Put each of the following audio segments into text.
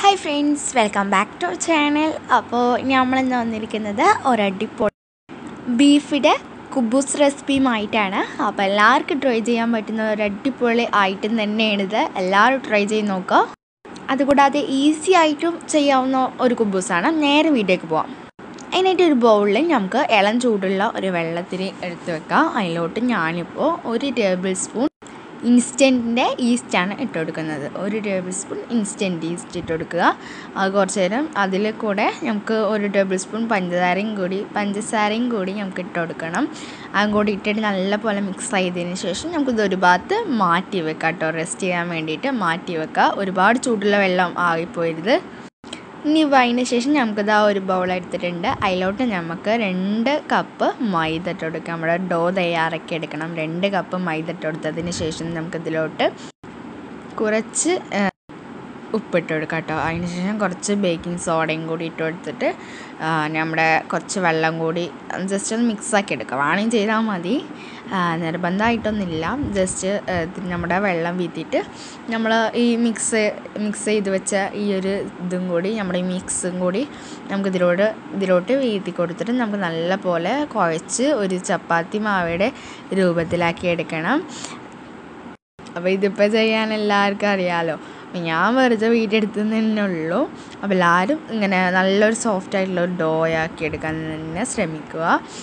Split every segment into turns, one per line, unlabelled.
hi friends welcome back to channel അപ്പോൾ നമ്മളിന്ന് വന്നിരിക്കുന്നത് ഒരടിപൊളി ബീഫിൻ്റെ കുബൂസ് റെസിപ്പിയുമായിട്ടാണ് അപ്പോൾ എല്ലാവർക്കും ട്രൈ ചെയ്യാൻ പറ്റുന്ന ഒരു അടിപൊളി ഐറ്റം തന്നെയാണിത് എല്ലാവരും ട്രൈ ചെയ്ത് നോക്കുക അതുകൂടാതെ ഈസി ആയിട്ടും ചെയ്യാവുന്ന ഒരു കുബൂസാണ് നേരെ വീട്ടിലേക്ക് പോവാം അതിനായിട്ട് ഒരു ബൗളിൽ നമുക്ക് ഇളം ചൂടുള്ള ഒരു വെള്ളത്തിൽ എടുത്ത് വെക്കാം അതിലോട്ട് ഞാനിപ്പോൾ ഒരു ടേബിൾ സ്പൂൺ ഇൻസ്റ്റൻറ്റിൻ്റെ ഈസ്റ്റാണ് ഇട്ട് കൊടുക്കുന്നത് ഒരു ടേബിൾ സ്പൂൺ ഇൻസ്റ്റൻറ്റ് ഈസ്റ്റ് ഇട്ട് കൊടുക്കുക അത് കുറച്ച് നേരം അതിൽ കൂടെ നമുക്ക് ഒരു ടേബിൾ സ്പൂൺ പഞ്ചസാരയും കൂടി പഞ്ചസാരയും കൂടി നമുക്ക് ഇട്ട് കൊടുക്കണം അതും കൂടി ഇട്ടിട്ട് നല്ലപോലെ മിക്സ് ചെയ്തതിന് ശേഷം നമുക്കിത് ഒരു ഭാഗത്ത് മാറ്റി വെക്കാം കേട്ടോ റെസ്റ്റ് ചെയ്യാൻ വേണ്ടിയിട്ട് മാറ്റി വെക്കുക ഒരുപാട് ചൂടുള്ള വെള്ളം ആയിപ്പോയത് ഇനി അതിന് ശേഷം നമുക്കിത് ആ ഒരു ബൗൾ എടുത്തിട്ടുണ്ട് അതിലോട്ട് നമുക്ക് രണ്ട് കപ്പ് മൈദ ഇട്ട് കൊടുക്കാം നമ്മുടെ ഡോ തയ്യാറാക്കി എടുക്കണം രണ്ട് കപ്പ് മൈദ ഇട്ട് കൊടുത്തതിന് ശേഷം നമുക്കിതിലോട്ട് കുറച്ച് ഉപ്പിട്ട് കൊടുക്കാം കേട്ടോ അതിന് ശേഷം കുറച്ച് ബേക്കിംഗ് സോഡയും കൂടി ഇട്ട് കൊടുത്തിട്ട് നമ്മുടെ കുറച്ച് വെള്ളം കൂടി ജസ്റ്റ് ഒന്ന് മിക്സാക്കി എടുക്കാം വേണമെങ്കിൽ ചെയ്താൽ മതി നിർബന്ധമായിട്ടൊന്നുമില്ല ജസ്റ്റ് നമ്മുടെ വെള്ളം വീത്തിയിട്ട് നമ്മൾ ഈ മിക്സ് മിക്സ് ചെയ്ത് വെച്ച ഈ ഒരു ഇതും കൂടി നമ്മുടെ ഈ മിക്സും കൂടി നമുക്ക് ഇതിലോട്ട് ഇതിലോട്ട് വീത്തി കൊടുത്തിട്ട് നമുക്ക് നല്ല പോലെ കുഴച്ച് ഒരു ചപ്പാത്തി മാവയുടെ രൂപത്തിലാക്കി എടുക്കണം അപ്പോൾ ഇതിപ്പോൾ ചെയ്യാൻ എല്ലാവർക്കും അറിയാമല്ലോ അപ്പം ഞാൻ വെറുതെ വീടെടുത്ത് തന്നെ ഉള്ളൂ അപ്പോൾ എല്ലാവരും ഇങ്ങനെ നല്ലൊരു സോഫ്റ്റ് ആയിട്ടുള്ള ഒരു ഡോ ആക്കി എടുക്കാൻ തന്നെ ശ്രമിക്കുക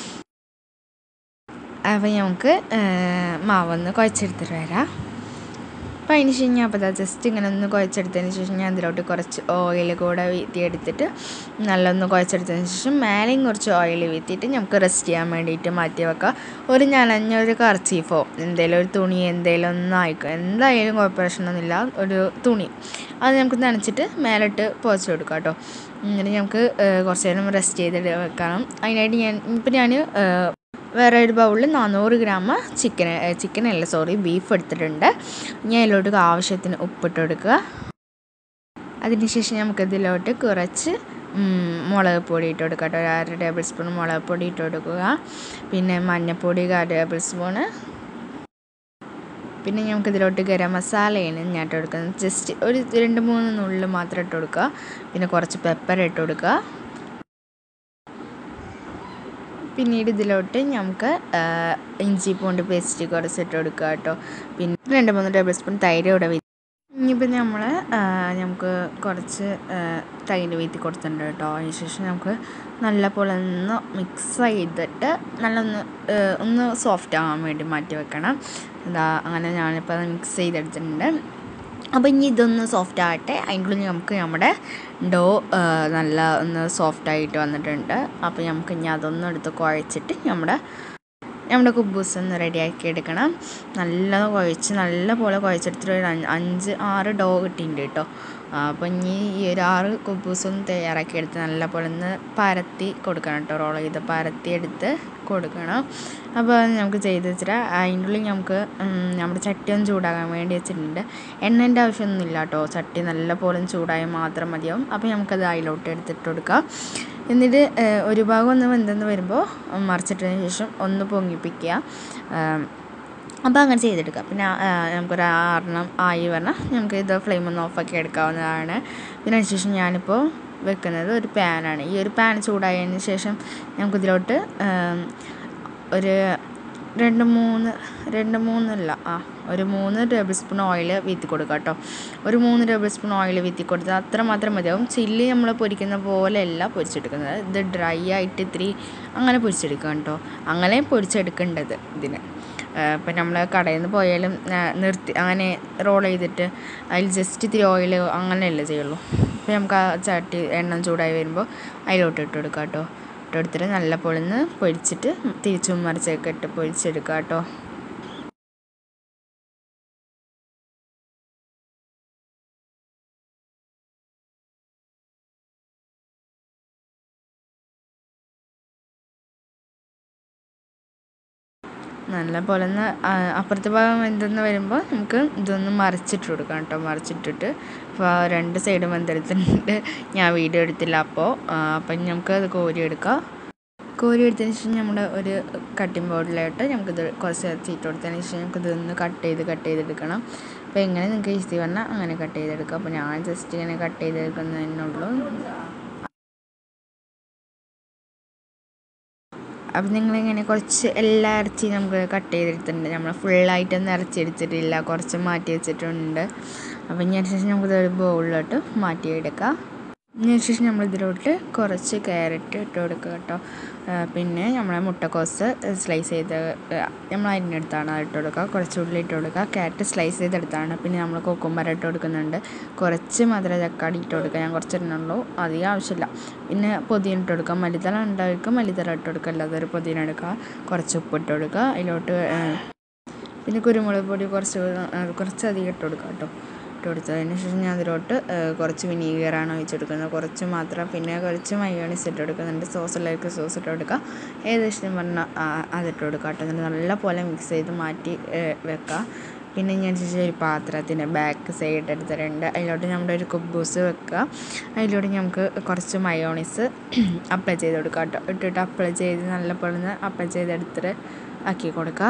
അപ്പോൾ നമുക്ക് മാവൊന്ന് കുഴച്ചെടുത്തിട്ട് വരാം അപ്പോൾ അതിന് ശേഷം ഞാൻ അപ്പോൾ ജസ്റ്റ് ഇങ്ങനെ ഒന്ന് കുഴച്ചെടുത്തതിന് ശേഷം ഞാൻ അതിലോട്ട് കുറച്ച് ഓയിൽ കൂടെ വീത്തി എടുത്തിട്ട് നല്ലൊന്ന് കുഴച്ചെടുത്തതിന് ശേഷം മേലെയും കുറച്ച് ഓയിൽ വീത്തിയിട്ട് നമുക്ക് റെസ്റ്റ് ചെയ്യാൻ വേണ്ടിയിട്ട് മാറ്റി വെക്കാം ഒരു നനഞ്ഞൊരു കർച്ചീഫോ എന്തെങ്കിലും ഒരു തുണി എന്തെങ്കിലും ഒന്നും ആയിക്കോ എന്തായാലും കുഴപ്പപ്രശ്നമൊന്നുമില്ല ഒരു തുണി അത് നമുക്ക് നനച്ചിട്ട് മേലിട്ട് പുതച്ച് കൊടുക്കാം കേട്ടോ എന്നിട്ട് നമുക്ക് കുറച്ച് നേരം റെസ്റ്റ് ചെയ്തിട്ട് വെക്കണം അതിനായിട്ട് ഞാൻ ഇപ്പം ഞാൻ വേറെ ഒരു ബൗളിൽ നാനൂറ് ഗ്രാം ചിക്കൻ ചിക്കൻ അല്ല സോറി ബീഫ് എടുത്തിട്ടുണ്ട് ഞാൻ ഇതിലോട്ട് ആവശ്യത്തിന് ഉപ്പിട്ട് കൊടുക്കുക അതിനുശേഷം നമുക്കിതിലോട്ട് കുറച്ച് മുളക് പൊടി ഇട്ട് കൊടുക്കുക കേട്ടോ ഒരു അര ടേബിൾ സ്പൂൺ മുളക് പൊടി ഇട്ട് കൊടുക്കുക പിന്നെ മഞ്ഞൾപ്പൊടി അര ടേബിൾ സ്പൂണ് പിന്നെ നമുക്ക് ഇതിലോട്ട് ഗരം മസാലയാണ് ഞാൻ ഇട്ട് കൊടുക്കുന്നത് ജസ്റ്റ് ഒരു രണ്ട് മൂന്ന് നുള്ളിൽ മാത്രം ഇട്ട് കൊടുക്കുക പിന്നെ കുറച്ച് പെപ്പർ ഇട്ട് കൊടുക്കുക പിന്നീട് ഇതിലോട്ട് നമുക്ക് ഇഞ്ചി പൂണ്ട് പേസ്റ്റ് കുറച്ച് ഇട്ട് കൊടുക്കുക കേട്ടോ പിന്നെ രണ്ട് മൂന്ന് ടേബിൾ സ്പൂൺ തൈര് ഇവിടെ ഇനിയിപ്പോൾ നമ്മൾ നമുക്ക് കുറച്ച് തൈര് വീത്തി കൊടുത്തിട്ടുണ്ട് കേട്ടോ അതിന് ശേഷം നമുക്ക് നല്ലപോലെ ഒന്ന് മിക്സ് ചെയ്തിട്ട് നല്ലൊന്ന് ഒന്ന് സോഫ്റ്റ് ആകാൻ വേണ്ടി മാറ്റി വെക്കണം എന്താ അങ്ങനെ ഞാനിപ്പോൾ മിക്സ് ചെയ്തെടുത്തിട്ടുണ്ട് അപ്പോൾ ഇനി ഇതൊന്ന് സോഫ്റ്റ് ആകട്ടെ അതിൻ്റെ ഉള്ളിൽ നമുക്ക് നമ്മുടെ ഡോ നല്ല ഒന്ന് സോഫ്റ്റ് ആയിട്ട് വന്നിട്ടുണ്ട് അപ്പോൾ നമുക്ക് ഇനി അതൊന്നും എടുത്ത് കുഴച്ചിട്ട് നമ്മുടെ നമ്മുടെ കുബൂസ് ഒന്ന് റെഡിയാക്കി എടുക്കണം നല്ല കുഴച്ച് നല്ല പോലെ കുഴച്ചെടുത്തിട്ട് ഒരു അഞ്ച് ആറ് ഡോ കിട്ടിയിട്ടുണ്ട് കേട്ടോ അപ്പോൾ ഇനി ഈ ഒരു ആറ് കുബൂസൊന്ന് തയ്യാറാക്കി എടുത്ത് നല്ല പോലെ ഒന്ന് പരത്തി കൊടുക്കണം കേട്ടോ റോൾ ചെയ്ത് പരത്തി എടുത്ത് കൊടുക്കണം അപ്പോൾ നമുക്ക് ചെയ്ത് വെച്ചിട്ട് അതിൻ്റെ ഉള്ളിൽ നമുക്ക് നമ്മുടെ ചട്ടി ഒന്ന് ചൂടാകാൻ വേണ്ടി വെച്ചിട്ടുണ്ട് എണ്ണേൻ്റെ ആവശ്യമൊന്നുമില്ല കേട്ടോ ചട്ടി നല്ല പോലെ ചൂടായാൽ മാത്രം മതിയാവും അപ്പോൾ നമുക്കത് അതിലോട്ട് എടുത്തിട്ട് കൊടുക്കാം എന്നിട്ട് ഒരു ഭാഗം ഒന്ന് വെന്തെന്ന് വരുമ്പോൾ മറിച്ചിട്ടതിന് ശേഷം ഒന്ന് പൊങ്ങിപ്പിക്കുക അപ്പോൾ അങ്ങനെ ചെയ്തെടുക്കാം പിന്നെ നമുക്കൊരു ആറെണ്ണം ആയി പറഞ്ഞാൽ നമുക്ക് ഇത് ഫ്ലെയിം ഒന്ന് ഓഫാക്കി എടുക്കാവുന്നതാണ് പിന്നെ അതിനുശേഷം ഞാനിപ്പോൾ വെക്കുന്നത് ഒരു പാനാണ് ഈ ഒരു പാൻ ചൂടായതിന് ശേഷം നമുക്കിതിലോട്ട് ഒരു രണ്ട് മൂന്ന് രണ്ട് മൂന്നല്ല ആ ഒരു മൂന്ന് ടേബിൾ സ്പൂൺ ഓയിൽ വീത്തി കൊടുക്കുക കേട്ടോ ഒരു മൂന്ന് ടേബിൾ സ്പൂൺ ഓയിൽ വീത്തി കൊടുത്ത് അത്ര മാത്രം മതിയാവും ചില്ലി നമ്മൾ പൊരിക്കുന്ന പോലെയല്ല പൊരിച്ചെടുക്കുന്നത് ഇത് ഡ്രൈ ആയിട്ട് ഇത്തിരി അങ്ങനെ പൊരിച്ചെടുക്കുക കേട്ടോ അങ്ങനെ പൊരിച്ചെടുക്കേണ്ടത് ഇതിന് ഇപ്പം നമ്മൾ കടയിൽ നിന്ന് പോയാലും നിർത്തി അങ്ങനെ റോൾ ചെയ്തിട്ട് അതിൽ ജസ്റ്റ് ഇത്തിരി ഓയിൽ അങ്ങനെയല്ലേ ചെയ്യുള്ളൂ അപ്പോൾ നമുക്ക് ആ ചട്ടി എണ്ണ ചൂടായി വരുമ്പോൾ അതിലോട്ട് ഇട്ട് കൊടുക്കുക കേട്ടോ ഇട്ട് കൊടുത്തിട്ട് നല്ല പൊളിന്ന് പൊരിച്ചിട്ട് തിരിച്ചും മറിച്ചൊക്കെ ഇട്ട് പൊരിച്ചെടുക്കുക കേട്ടോ നല്ല പോലെ ഒന്ന് അപ്പുറത്തെ ഭാഗം എന്തെന്ന് വരുമ്പോൾ നമുക്ക് ഇതൊന്ന് മറിച്ചിട്ട് കൊടുക്കാം കേട്ടോ മറിച്ചിട്ടിട്ട് അപ്പോൾ രണ്ട് സൈഡും വെന്തെടുത്തിട്ടുണ്ട് ഞാൻ വീഡിയോ എടുത്തില്ല അപ്പോൾ അപ്പം നമുക്ക് അത് കോരി എടുക്കാം കോരി എടുത്തതിന് ശേഷം നമ്മുടെ ഒരു കട്ടിംഗ് ബോർഡിലായിട്ട് നമുക്കിത് കുറച്ച് ചീറ്റ് കൊടുത്തതിന് ശേഷം നമുക്കിതൊന്ന് കട്ട് ചെയ്ത് കട്ട് ചെയ്തെടുക്കണം അപ്പോൾ എങ്ങനെ നിങ്ങൾക്ക് ഈസി പറഞ്ഞാൽ അങ്ങനെ കട്ട് ചെയ്തെടുക്കുക അപ്പോൾ ഞാൻ ജസ്റ്റ് ഇങ്ങനെ കട്ട് ചെയ്തെടുക്കുന്നതിനുള്ളൂ അപ്പം നിങ്ങളിങ്ങനെ കുറച്ച് എല്ലാ ഇറച്ചി നമുക്ക് കട്ട് ചെയ്തെടുത്തിട്ടുണ്ട് നമ്മൾ ഫുള്ളായിട്ടൊന്നും ഇറച്ചി എടുത്തിട്ടില്ല കുറച്ച് മാറ്റി വെച്ചിട്ടുണ്ട് അപ്പം ഇനി ശേഷം നമുക്കിതൊരു ബൗളിലോട്ട് മാറ്റിയെടുക്കാം ഇതിന് ശേഷം നമ്മൾ ഇതിലോട്ട് കുറച്ച് ക്യാരറ്റ് ഇട്ട് കൊടുക്കുക കേട്ടോ പിന്നെ നമ്മളെ മുട്ടക്കോസ് സ്ലൈസ് ചെയ്ത് നമ്മൾ അരിഞ്ഞെടുത്താണ് അത് ഇട്ട് കൊടുക്കുക കുറച്ച് ഉള്ളി ഇട്ട് കൊടുക്കുക ക്യാരറ്റ് സ്ലൈസ് ചെയ്തെടുത്താണ് പിന്നെ നമ്മൾ കൊക്കുമ്പര ഇട്ട് കൊടുക്കുന്നുണ്ട് കുറച്ച് മധുര തക്കാളി ഇട്ട് കൊടുക്കുക ഞാൻ കുറച്ച് ഇടുന്നുള്ളൂ അധികം ആവശ്യമില്ല പിന്നെ പുതിന ഇട്ട് കൊടുക്കുക മല്ലിത്തല ഉണ്ടായിരിക്കും മല്ലിത്തല ഇട്ട് കൊടുക്കുക അല്ലാതെ ഒരു പുതിന എടുക്കുക കുറച്ച് ഉപ്പ് ഇട്ട് കൊടുക്കുക അതിലോട്ട് പിന്നെ കുരുമുളക് പൊടി കുറച്ച് കുറച്ച് അധികം ഇട്ട് കൊടുക്കുക കേട്ടോ ഇട്ട് കൊടുത്തതിന് ശേഷം ഞാൻ അതിലോട്ട് കുറച്ച് വിനീഗറാണ് ഒഴിച്ചെടുക്കുന്നത് കുറച്ച് മാത്രം പിന്നെ കുറച്ച് മയോണീസ് ഇട്ട് കൊടുക്കുന്നുണ്ട് സോസുള്ളവർക്ക് സോസ് ഇട്ട് കൊടുക്കുക ഏകദേശം പറഞ്ഞാൽ അതിട്ട് കൊടുക്കുക കേട്ടോ എന്നിട്ട് നല്ല പോലെ മിക്സ് ചെയ്ത് മാറ്റി വെക്കുക പിന്നെ ഞാൻ ശേഷം ഒരു പാത്രത്തിൻ്റെ ബാക്ക് സൈഡ് എടുത്തിട്ടുണ്ട് അതിലോട്ട് നമ്മുടെ ഒരു കുബൂസ് വെക്കുക അതിലോട്ട് നമുക്ക് കുറച്ച് മയോണീസ് അപ്ലൈ ചെയ്ത് കൊടുക്കുക കേട്ടോ ഇട്ടിട്ട് അപ്ലൈ ചെയ്ത് നല്ല പോലെ അപ്ലൈ ചെയ്തെടുത്തിട്ട് ആക്കി കൊടുക്കുക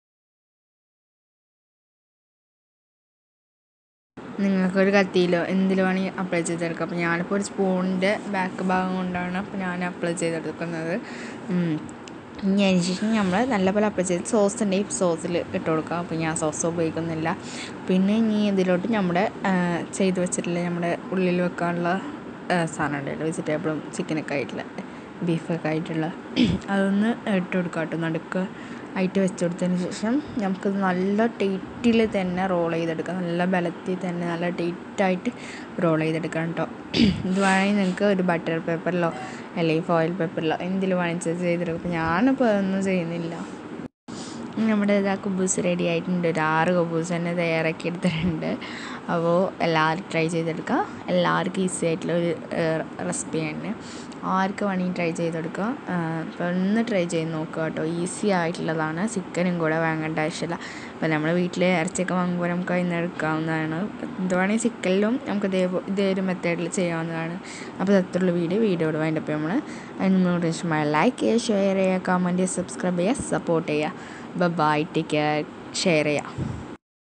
നിങ്ങൾക്കൊരു കത്തിയിലോ എന്തിലോ വേണമെങ്കിൽ അപ്ലൈ ചെയ്തെടുക്കാം അപ്പോൾ ഞാനിപ്പോൾ ഒരു സ്പൂണിൻ്റെ ബാക്ക് ഭാഗം കൊണ്ടാണ് അപ്പോൾ ഞാൻ അപ്ലൈ ചെയ്തെടുക്കുന്നത് ഇനി അതിന് ശേഷം നമ്മൾ നല്ലപോലെ അപ്ലൈ ചെയ്ത് സോസ് ഉണ്ടെങ്കിൽ സോസിൽ ഇട്ട് കൊടുക്കാം അപ്പോൾ ഞാൻ സോസ് ഉപയോഗിക്കുന്നില്ല പിന്നെ ഇനി ഇതിലോട്ട് നമ്മുടെ ചെയ്ത് വെച്ചിട്ടുള്ള നമ്മുടെ ഉള്ളിൽ വെക്കാനുള്ള സാധനം ഉണ്ടല്ലോ വെജിറ്റബിളും ചിക്കനൊക്കെ ആയിട്ടുള്ള ബീഫൊക്കെ ആയിട്ടുള്ള അതൊന്ന് ഇട്ട് കൊടുക്കാം കേട്ടോ നടുക്ക് ആയിട്ട് വെച്ച് കൊടുത്തതിന് ശേഷം നമുക്കത് നല്ല ടൈറ്റിൽ തന്നെ റോൾ ചെയ്തെടുക്കാം നല്ല ബലത്തിൽ തന്നെ നല്ല ടൈറ്റായിട്ട് റോൾ ചെയ്തെടുക്കാം കേട്ടോ ഇത് വേണമെങ്കിൽ നിങ്ങൾക്ക് ഒരു ബട്ടർ പേപ്പറിലോ അല്ലെങ്കിൽ ഫോയിൽ പേപ്പറിലോ എന്തിൽ വേണമെങ്കിൽ ചെയ്തെടുക്കും അപ്പോൾ ഞാനിപ്പോൾ അതൊന്നും ചെയ്യുന്നില്ല നമ്മുടെ ഇതാ കുബൂസ് റെഡി ആയിട്ടുണ്ട് ഒരു ആറ് കുബൂസ് തന്നെ തയ്യാറാക്കി എടുത്തിട്ടുണ്ട് അപ്പോൾ എല്ലാവരും ട്രൈ ചെയ്തെടുക്കുക എല്ലാവർക്കും ഈസി ആയിട്ടുള്ള ഒരു റെസിപ്പിയാണ് ആർക്ക് വേണമെങ്കിൽ ട്രൈ ചെയ്തെടുക്കുക അപ്പോൾ ഒന്ന് ട്രൈ ചെയ്ത് നോക്കുക കേട്ടോ ഈസി ആയിട്ടുള്ളതാണ് ചിക്കനും കൂടെ വാങ്ങേണ്ട ആവശ്യമില്ല അപ്പോൾ നമ്മൾ വീട്ടിൽ ഇറച്ചിയൊക്കെ വാങ്ങുമ്പോൾ നമുക്ക് അതിന് എടുക്കാവുന്നതാണ് ഇത് വേണമെങ്കിൽ ചിക്കനിലും നമുക്ക് ഇതേ ഇതേ ഒരു മെത്തേഡിൽ ചെയ്യാവുന്നതാണ് അപ്പോൾ അത്രയുള്ള വീഡിയോ വീഡിയോയോട് വേണ്ടപ്പോൾ നമ്മൾ അതിന് ഇഷ്ടമായ ലൈക്ക് ചെയ്യുക ഷെയർ ചെയ്യുക കമൻറ്റ് ചെയ്യുക സബ്സ്ക്രൈബ് ചെയ്യുക സപ്പോർട്ട് ചെയ്യുക ബൈ ടേക്ക് കെയർ ഷെയർ ചെയ്യുക